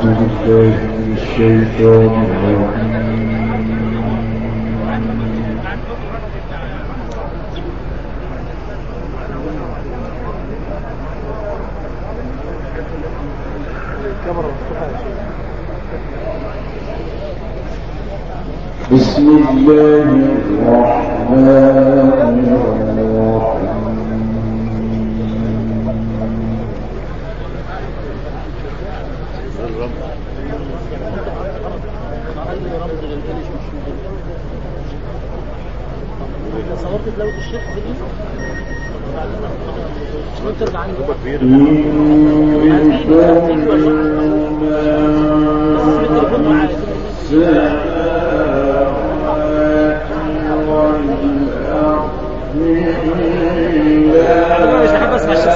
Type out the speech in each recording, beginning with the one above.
بالله من الشيطان الرجيم بسم الله الرحمن الرحيم صورت بلوت الشيخ دي مش ترجع عنه مش بحب اسمع الشيخ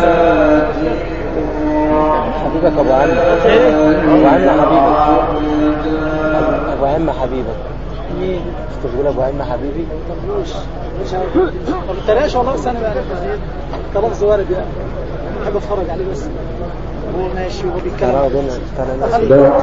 حبيبك ابو عم ابو عم حبيبك ابو عم حبيبك مين؟ مش تقول ابو عم حبيبي مش مش عارف ما بتريقش والله بس انا بقى كلفظ وارد يعني بحب اتفرج عليه بس هو ماشي وهو بيتكلم ترى دول ترى ناس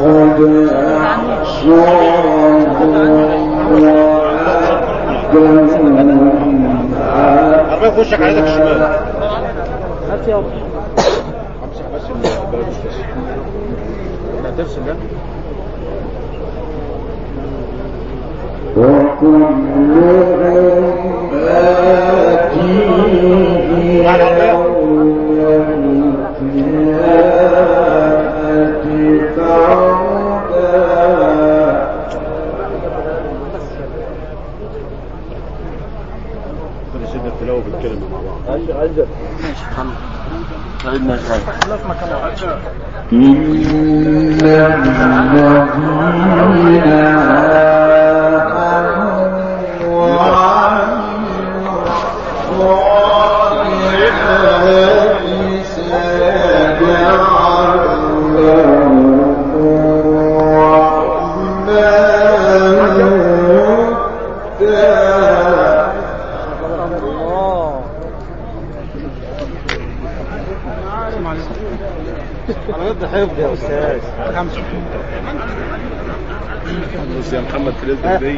لقد عربية وشك على يدك الشمال هات يا امسح بس البلد بس لا ترسم ده وكلهم آتيه يوم القيامة فردا كل سيدنا التلاوة بالكلمة مع بعض إن الذين آمنوا وعملوا الصالحات سيجعل لهم الرحمن ودا على يد حفظ يا استاذ بص يا محمد في الاسم دي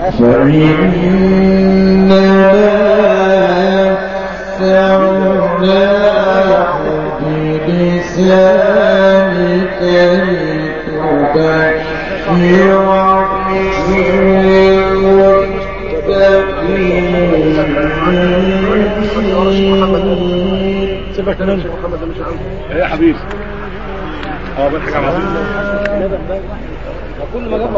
فإنما يسرناه بلسانك لتبشر المتقين سيبك منه ايه يا حبيبي اه بضحك على عظيم كل ما جاب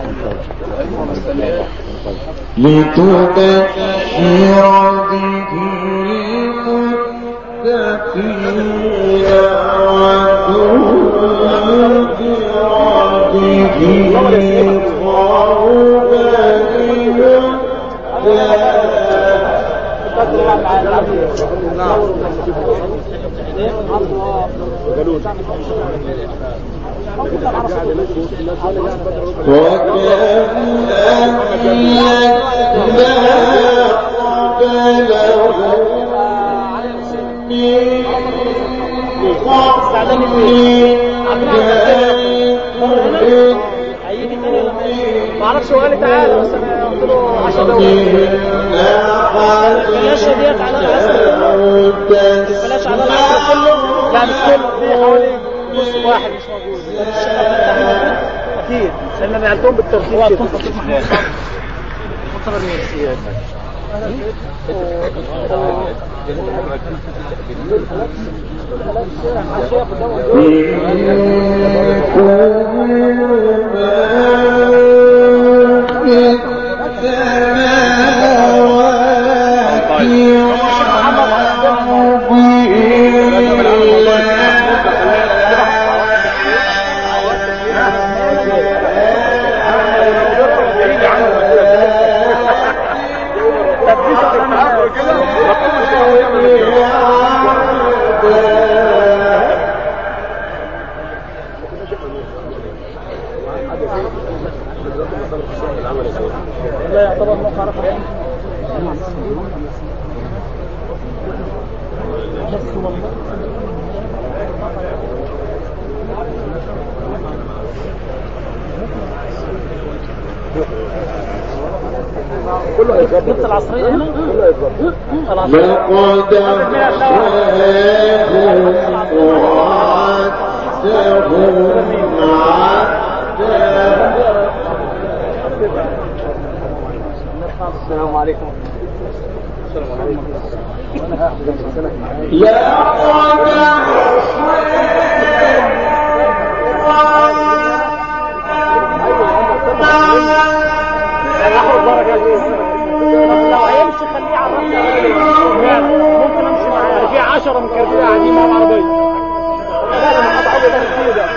لتبشر به المتقين وتنذر به وكم أهلكنا قبلهم من هيجي تاني ولا ما يجي؟ ما اعرفش هو قال لي تعالى بس انا قلت له عشان لو بلاش ديت على الاسم بلاش على الاسم كله لا مش كله في حوالي نص واحد مش موجود بس الشغل بتاعي موجود اكيد لان انا نقلتهم بالترتيب كده مطر النفسيات لا يعتبر موقع رقم بس والله كله هيتظبط جبت العصرية هنا كله هيتظبط العصرية لقد أخذهم السلام عليكم لو هيمشي خليه على الرمل ممكن امشي معاه في 10 من كربيه قاعدين مع العربيه لا انا هتعود انا فيه ده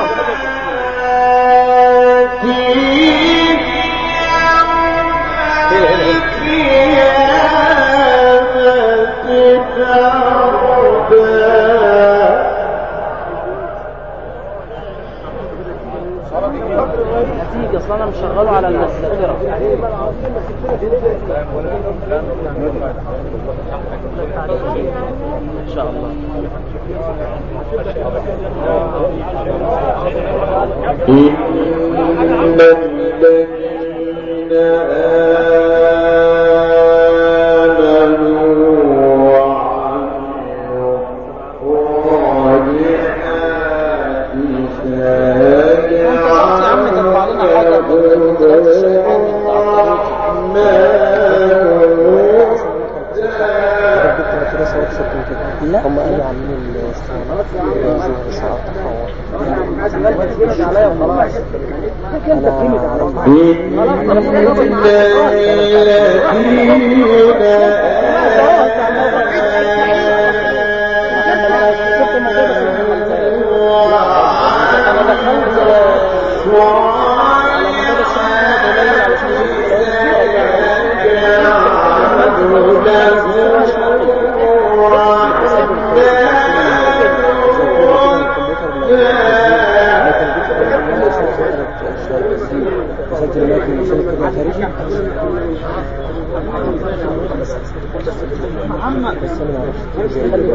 هتيجي اصل انا مشغله على الذاكره ان شاء الله إن الذين آمنوا وعملوا الصالحات لا هم قالوا عاملين الاسطوانات وساعات عليا وخلاص مسجل معاك من سنة كده خارجي بس انا ما اعرفش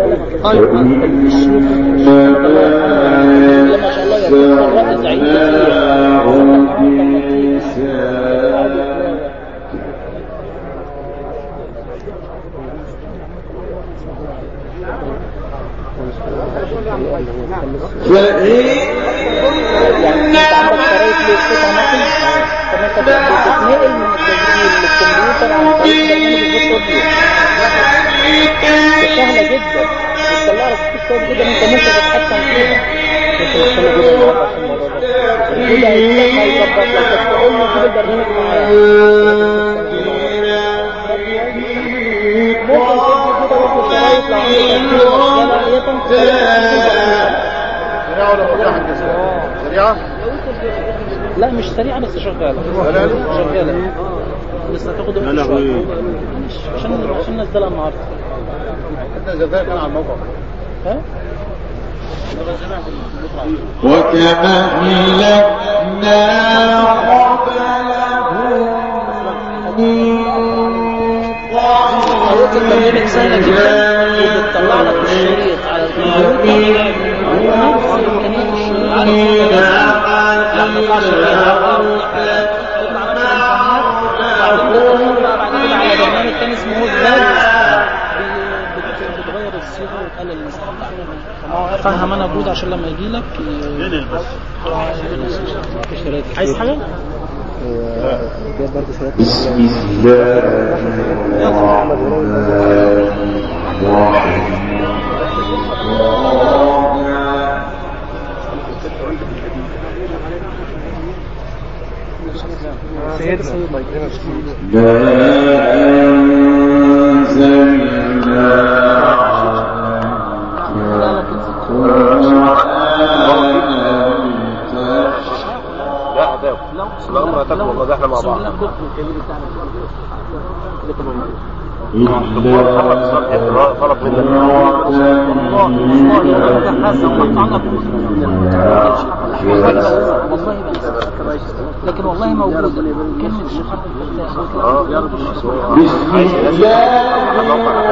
يعني انت عندك طريقه لقطع نقل طب انت بتتنقل من التسجيل للكمبيوتر عن طريق برنامج الفوتو سهله جدا بتطلع لك صوت كويس جدا انت ممكن تتحكم فيها ممكن تستنى جدا النهارده عشان الموضوع ده كده هيجيب لك هيظبط لك بس تقول له جيب البرنامج معايا ممكن تدي كده برضه شرايط لو عندك تسجيل سريعة ولا مرجحة الجزائر؟ سريعة؟ لا مش سريعة بس شغالة شغالة بس هتاخد وقت يا شوية لهوي. مش- عشان عشان ننزلها النهارده حتى الجزائر كان على الموقع ها؟ وكم أهلكنا طريقة البرنامج سهلة جدا وبتطلع لك الشريط على الكمبيوتر ونفس إمكانيات الشريط على الكمبيوتر لا ما تطلعش بعد كده على برنامج تاني اسمه هوت بتغير الصيغة وتقلل المساحة بتاعتها فهم انا جود عشان لما يجي لك عايز حاجة؟ جايب برضه شوية بسم الله الرحمن الرحيم لا أنزلنا لا عذاب الأمر هتاكل والله ده احنا مع بعض محمد الصالح طلب منك لكن والله موجودة كلمة الشيخ عبد الفتاح اه بسم الله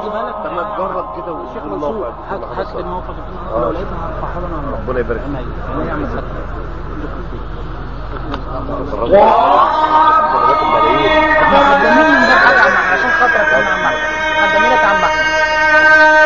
لما تجرب كده وتشوف الموقع هات هات الموقع لو لقيتها هرفعها لنا ربنا يبارك فيك خاطرك يا عم احمد قدمينك عم احمد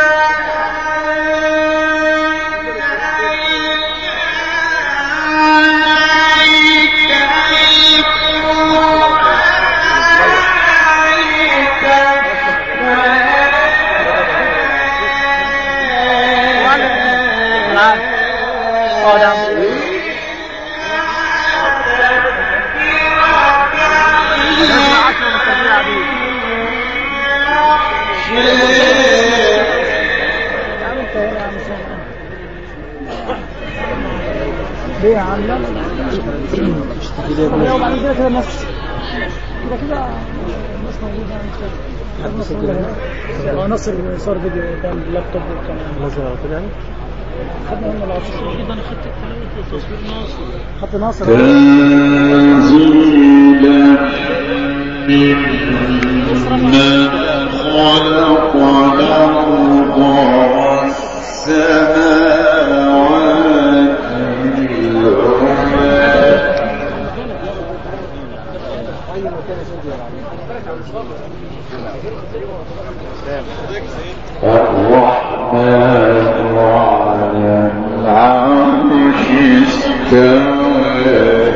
انا عارف اه ده عم يا عم انت هنا يا عم سهل ليه يا عم لا لا لا وبعدين كده كده الناس كده كده الناس موجودة يعني كده. الناس موجودة. اه نصر صار فيديو قدام اللابتوب وكان نزل على طول يعني خدنا منه العصر انا خدت تصوير ناصر خدت ناصر تنزيلا ممن خلق الأرض والسماوات العلى الرحمن على العرش استوى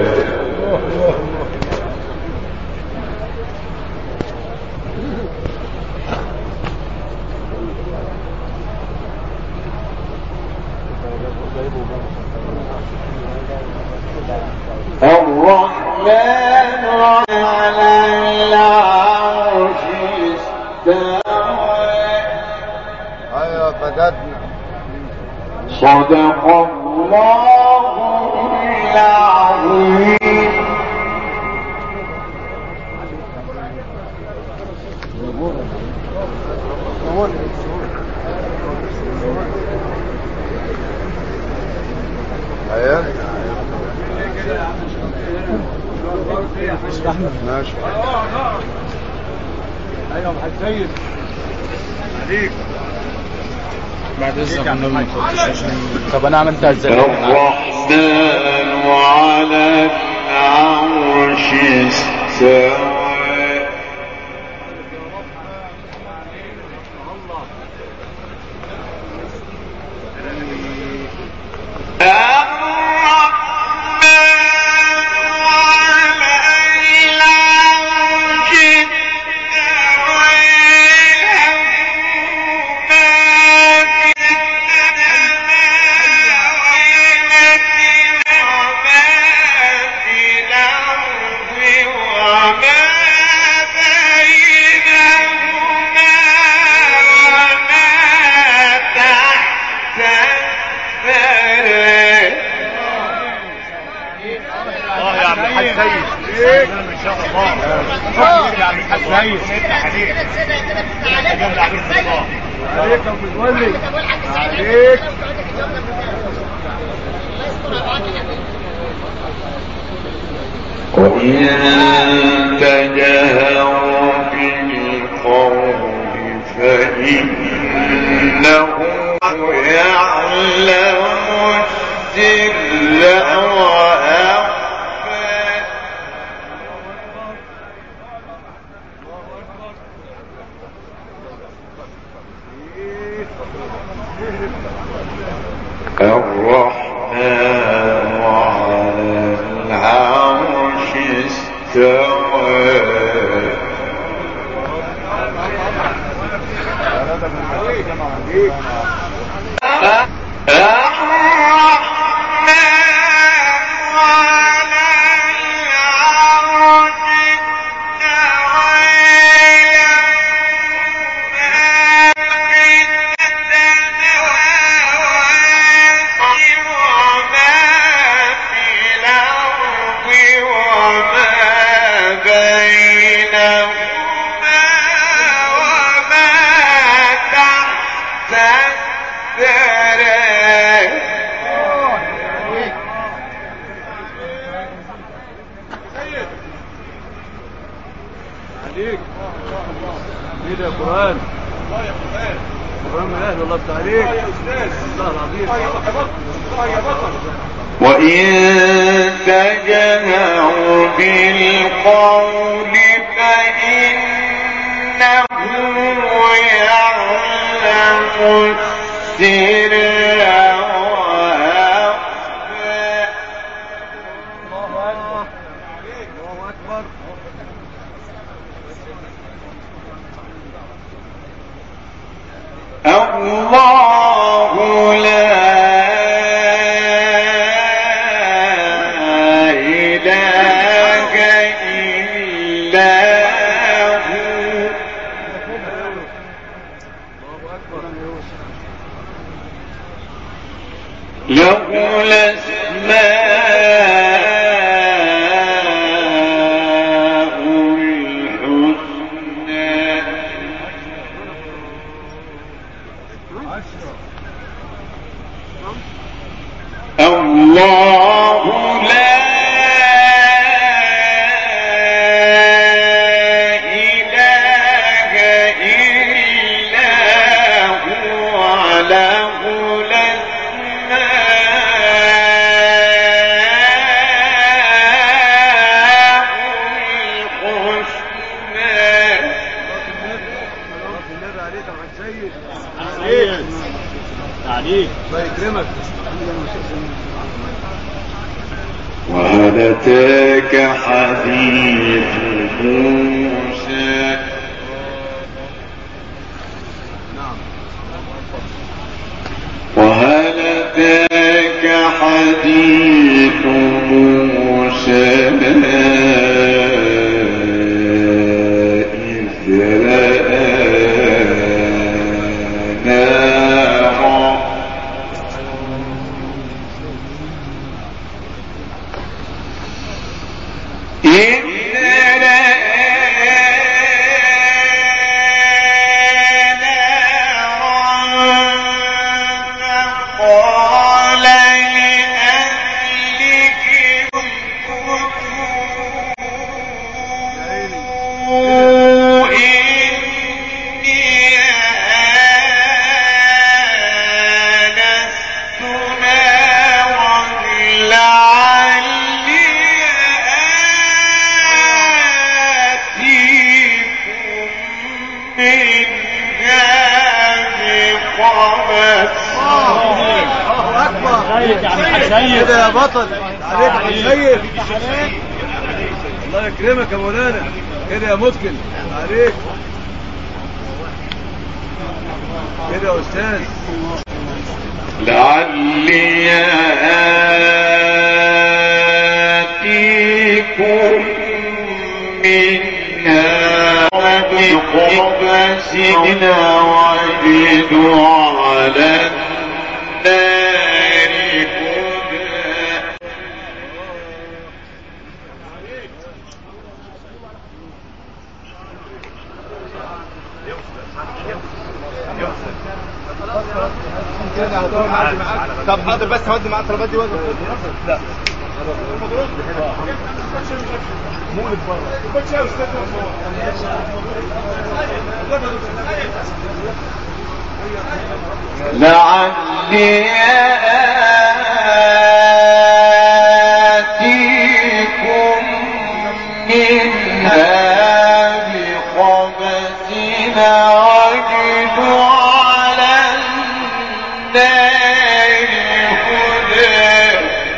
الرحمن على العرش استوى ايوه فقدنا صدق الله العظيم ايوه ماشي ايوه محمد سيد عليك بعد اذنك النبي ما تحطش عشان طب انا عملتها ازاي؟ الرحمن على العرش استوى اه يا عبد الحاج سيد ايه ان شاء الله يا عبد الحاج سيد عليك جنب عبد الله عليك يا ابو متولي عليك وإن تجهر بالقول فإنه يعلم السر وأخفى الرحمن على العرش استوى بينهما وما تحت الثرى عليك ايه ده يا قران قران من اهل الله يفتح عليك الله العظيم وإن تجهر بالقول فإنه يعلم السر وأخفى الله لا إله إلا هو له الأسماء الحسنى الله لا إله إلا هو له الأسماء الحسنى تعليق الله يكرمك وهل أتاك حديث موسى وهل أتاك حديث موسى إذ رأى نارا إذ رأى نارا فقال لأهلكم إني آنست نارا لعلي آتيكم منها بقبس الله اكبر سيد يا عم حسين كده يا بطل عليك يا سيد الله يكرمك يا مولانا كده يا متقن عليك كده يا استاذ لعلي آتيكم منها بقبس وجد على النار هدى كده هتقول معاك طب حاضر بس هودي معاك طلبات دي وزن لا مولد بره يا استاذ لعلي آتيكم منها بقبس وجد على النار هدى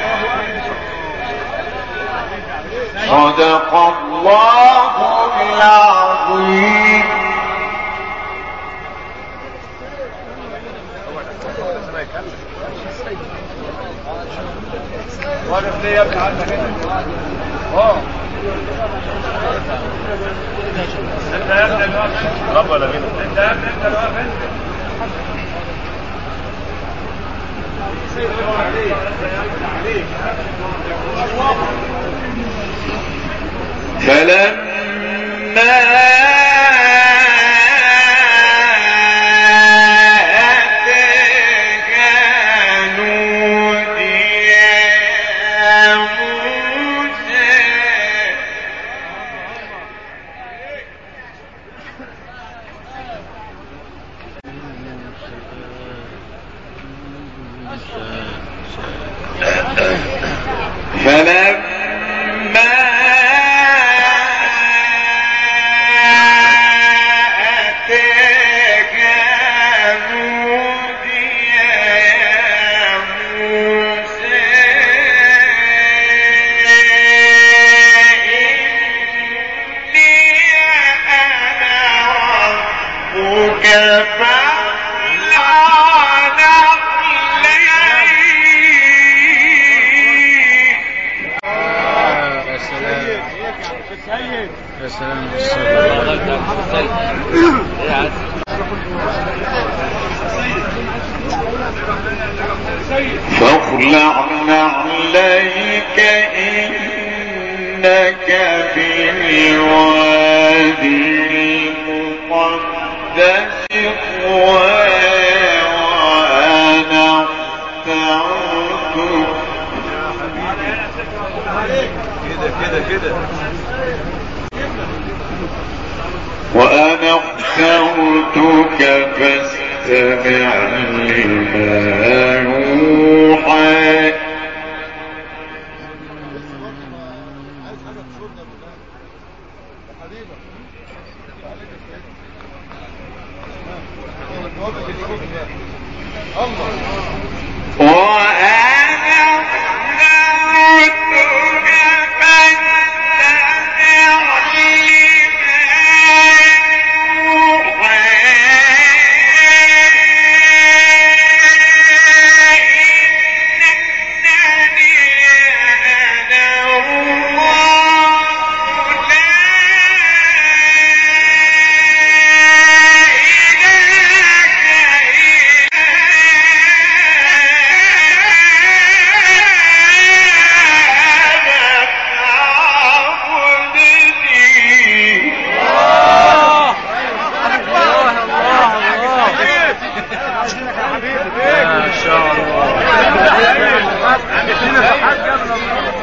صدق الله العظيم واقف ليه يا ابني عندك اه انت يا ابني الوقت رب ولا مين انت يا ابني انت الوقت انت فلما أتاها نودي يا موسى فلما فاخلع عليك إنك بالوادي المقدس طوى وأنا اخترتك كده كده كده وأنا اخترتك فاستمع لما يوحى وأنا اخترتك فاستمع لما ما شاء الله عملتنا في حاجة من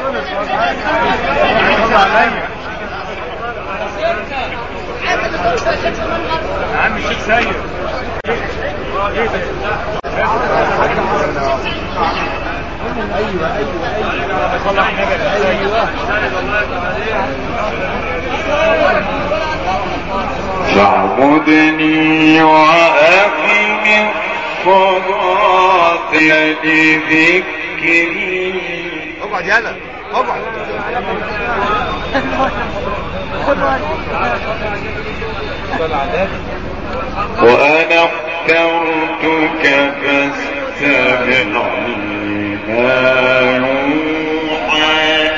يا عم الشيخ سيد ايوه ايوه ايوه صلى على النبي ايوه فاعبدني وأقم الصلاة لذكري اقعد يلا اقعد وأنا اخترتك فاستمع لما يوحى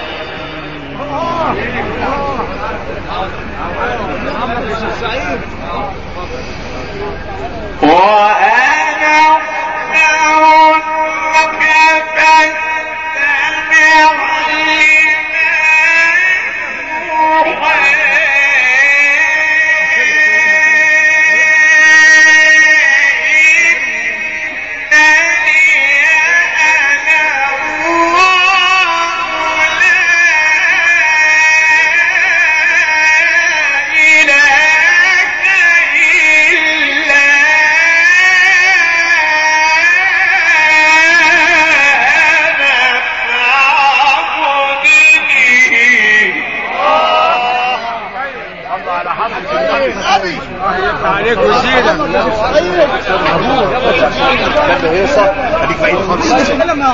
وأنا اخترتك فاستمع الله على حضرة النبي عليك وزينة لما هي صح خليك بعيد خالص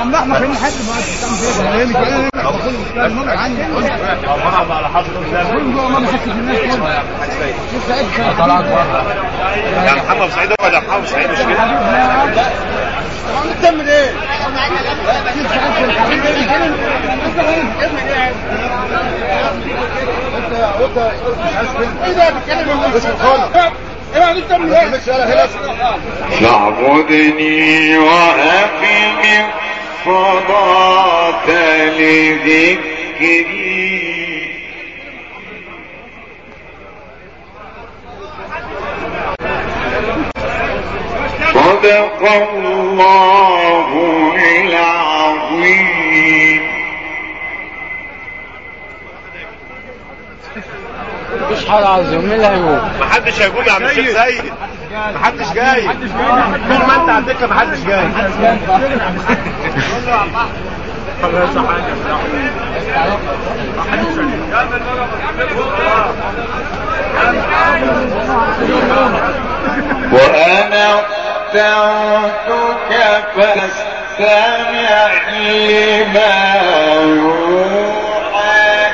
الله على حضرة النبي يا محمد سعيد ولا محمد سعيد مش كده فاعبدني وأقم الصلاة لذكري صدق الله العظيم مفيش حاجة عظيم مين اللي هيقول؟ محدش هيقوم يا عم الشيخ سيد محدش جاي طول ما انت على الدكه محدش جاي وأنا اخترتك فاستمع لما يوحى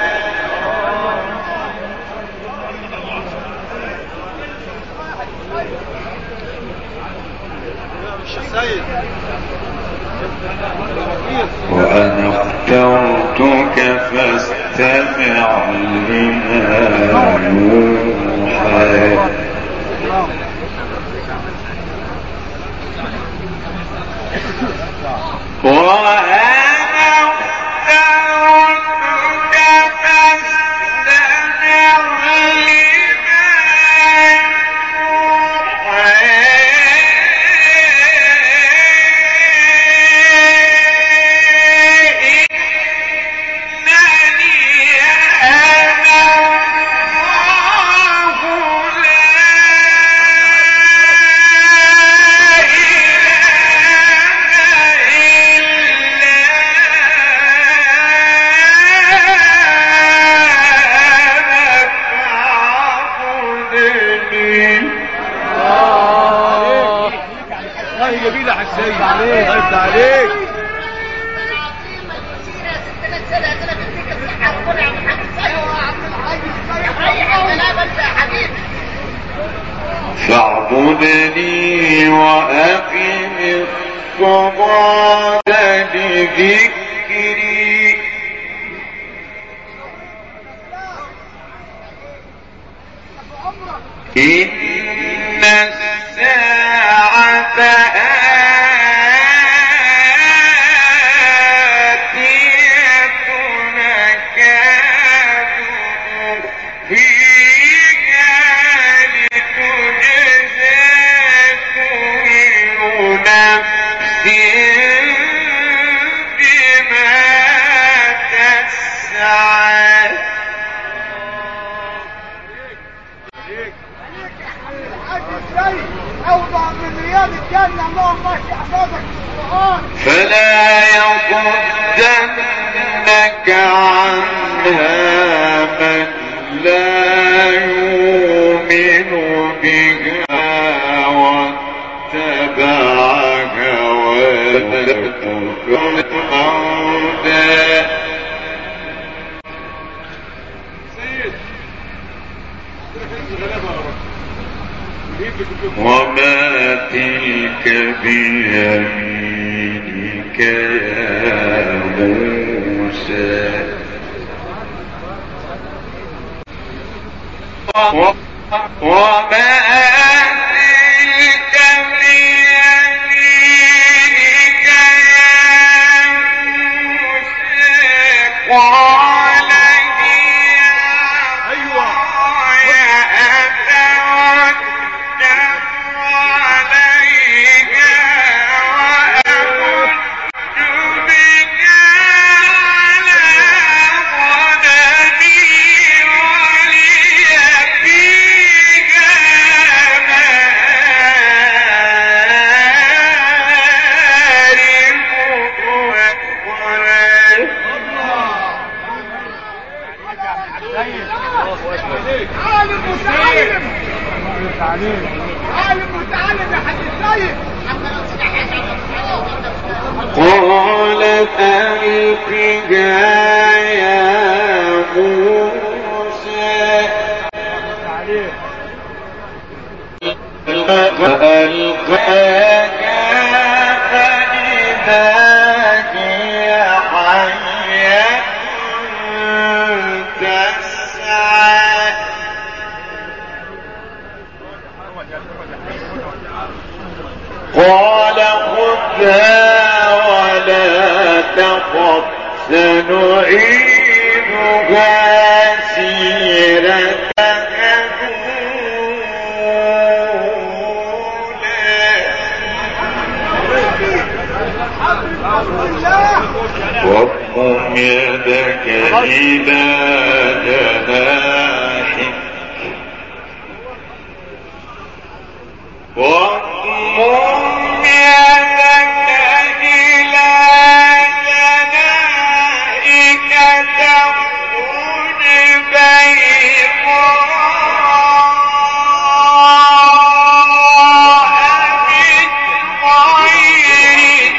سيد وأنا اخترتك فاستمع لما يوحى الله جميلة حسين عليك الله عليك فاعبدني وأقم الصلاة لذكري إن الساعة آتية نكاد فيها لتجزى كل نفس بما تسعى اوضع من رياض الجنة اللهم احفظك القرآن فلا يصدنك عنها من لا يؤمن بها واتبع هواه فالموتى وما تلك بيمينك يا موسى و- وما تلك بيمينك يا موسى قال هي أيوة. عالم متعلم عالم متعلم يا حاج السيد قال ألقها يا موسى فألقاها فإذا هي حية تسعى قال خذها ولا تخف سنعيدها سيرتها واضم يدك إلى جناحك واضم يدك إلى جناحك تخرج بيضاء من غير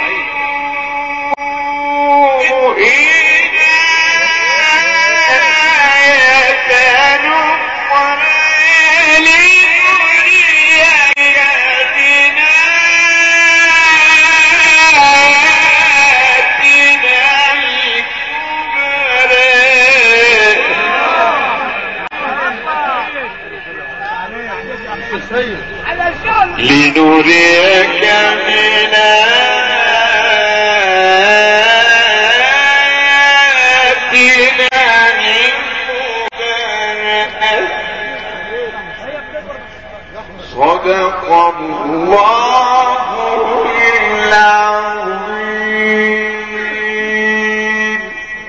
على الشغل لنريك من آياتنا من صدق الله العظيم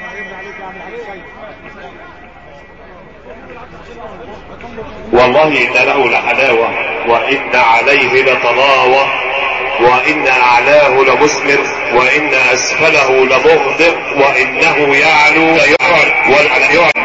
والله إن له لحلاوة وإن عليه لطلاوة وإن أعلاه لمثمر وإن أسفله لمغدق وإنه يعلو لا يعلى ولا يعلى